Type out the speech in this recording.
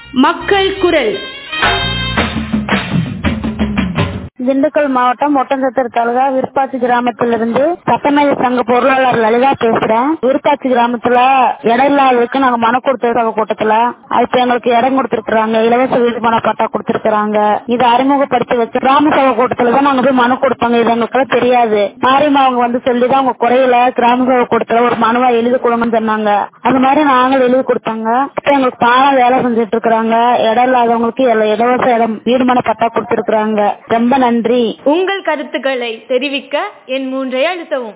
மக்கள் குரல் திண்டுக்கல் மாவட்டம் ஒட்டஞ்சத்திர தாலுகா விருப்பாச்சி கிராமத்திலிருந்து சட்டமேதை சங்க பொருளாளர் லலிதா பேசுறேன் விருப்பாச்சி கிராமத்துல இடம் இல்லாததுக்கு நாங்க மனு கொடுத்திருக்காங்க கூட்டத்துல இப்ப எங்களுக்கு இடம் கொடுத்திருக்காங்க இலவச வீடுமன பட்டா கொடுத்திருக்காங்க இதை அறிமுகப்படுத்தி வச்சு கிராம சபை கூட்டத்துல தான் நாங்க போய் மனு கொடுப்பாங்க இது எங்களுக்கு தெரியாது மாரியம்மா அவங்க வந்து சொல்லிதான் அவங்க குறையில கிராம சபை கூட்டத்துல ஒரு மனுவா எழுதி கொடுங்கன்னு சொன்னாங்க அந்த மாதிரி நாங்களும் எழுதி கொடுத்தாங்க இப்ப எங்களுக்கு பாலம் வேலை செஞ்சுட்டு இருக்கிறாங்க இடம் இல்லாதவங்களுக்கு இலவச இடம் வீடுமன பட்டா கொடுத்திருக்காங்க ரொம்ப நன்றி உங்கள் கருத்துக்களை தெரிவிக்க என் மூன்றை அழுத்தவும்